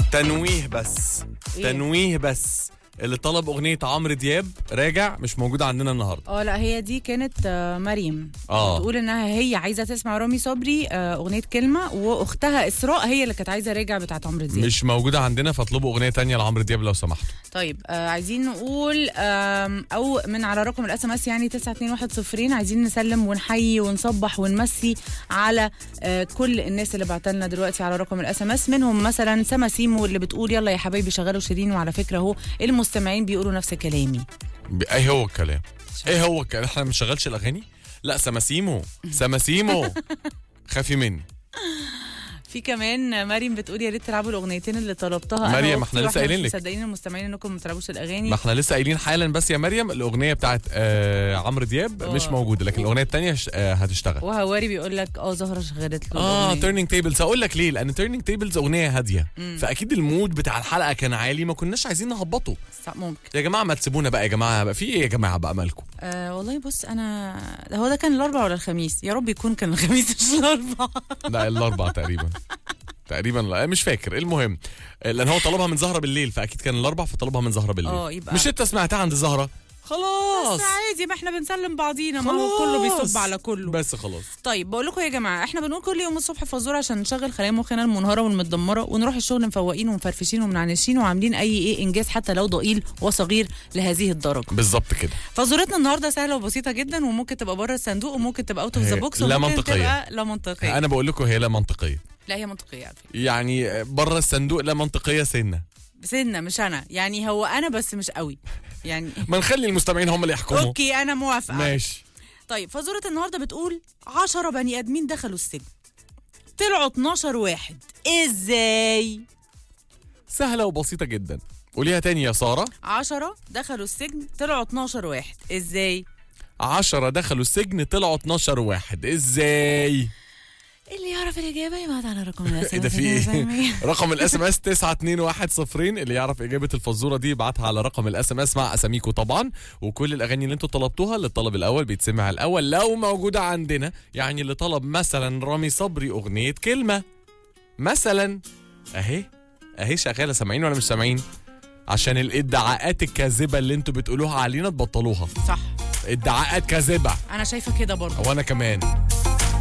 تنويه بس إيه؟ تنويه بس اللي طلب اغنيه عمرو دياب راجع مش موجوده عندنا النهارده اه لا هي دي كانت آه، مريم اه بتقول انها هي عايزه تسمع رامي صبري آه، اغنيه كلمه واختها اسراء هي اللي كانت عايزه راجع بتاعت عمرو دياب مش موجوده عندنا فاطلبوا اغنيه تانية لعمرو دياب لو سمحتوا طيب آه عايزين نقول آم، او من على رقم الاس ام اس يعني 921 عايزين نسلم ونحيي ونصبح ونمسي على آه كل الناس اللي بعتلنا دلوقتي على رقم الاس ام اس منهم مثلا سما سيمو اللي بتقول يلا يا حبايبي شغلوا شيرين وعلى فكره اهو المستمعين بيقولوا نفس كلامي ب- ايه هو الكلام ايه هو الكلام احنا ما بنشغلش الاغاني لا سماسيمو سماسيمو خافي مني في كمان مريم بتقول يا ريت تلعبوا الاغنيتين اللي طلبتها أنا مريم، وأختي احنا لسه وإحنا قايلين مش لك. مصدقين المستمعين انكم ما بتلعبوش الاغاني ما احنا لسه قايلين حالا بس يا مريم الاغنيه بتاعت آه عمرو دياب آه. مش موجوده لكن الاغنيه الثانيه آه هتشتغل وهواري بيقول لك اه زهره شغلت له اه الأغنية. تيرنينج تيبلز هقول لك ليه لان تيرنينج تيبلز اغنيه هاديه فاكيد المود بتاع الحلقه كان عالي ما كناش عايزين نهبطه صح، ممكن يا جماعه ما تسيبونا بقى يا جماعه بقى في ايه يا جماعه بقى مالكم آه والله بص انا ده هو ده كان الاربع ولا الخميس يا رب يكون كان الخميس مش الاربع لا الاربع تقريبا تقريبا لا مش فاكر المهم لان هو طلبها من زهره بالليل فاكيد كان الاربع فطلبها من زهره بالليل اه، يبقى- مش انت سمعتها عند زهره خلاص بس عادي ما احنا بنسلم بعضينا ما هو خلاص. كله بيصب على كله بس خلاص طيب بقول لكم يا جماعه احنا بنقول كل يوم الصبح فزوره عشان نشغل خلايا مخنا المنهاره والمتدمره ونروح الشغل مفوقين ومفرفشين ومنعنشين وعاملين اي ايه انجاز حتى لو ضئيل وصغير لهذه الدرجه بالظبط كده فزورتنا النهارده سهله وبسيطه جدا وممكن تبقى بره الصندوق وممكن تبقى اوت اوف ذا هي بوكس لا وممكن منطقية. تبقى لا منطقيه انا بقول لكم هي لا منطقيه لا هي منطقيه على فكره يعني بره الصندوق لا منطقيه سنه سنه مش انا يعني هو انا بس مش قوي يعني ما نخلي المستمعين هم اللي يحكموا اوكي انا موافقه ماشي طيب فزورة النهارده بتقول 10 بني ادمين دخلوا السجن طلعوا 12 واحد ازاي سهله وبسيطه جدا قوليها تاني يا ساره 10 دخلوا السجن طلعوا 12 واحد ازاي عشرة دخلوا السجن طلعوا 12 واحد ازاي اللي يعرف الاجابه يبعت على رقم الاسم ايه ده في ايه رقم الاس ام اس 92110 اللي يعرف اجابه الفزوره دي يبعتها على رقم الاس ام اس مع اساميكو طبعا وكل الاغاني اللي انتوا طلبتوها اللي الطلب الاول بيتسمع الاول لو موجوده عندنا يعني اللي طلب مثلا رامي صبري اغنيه كلمه مثلا اهي اهي شغاله سامعين ولا مش سامعين عشان الادعاءات الكاذبه اللي انتوا بتقولوها علينا تبطلوها صح ادعاءات كاذبه انا شايفه كده برضه وانا كمان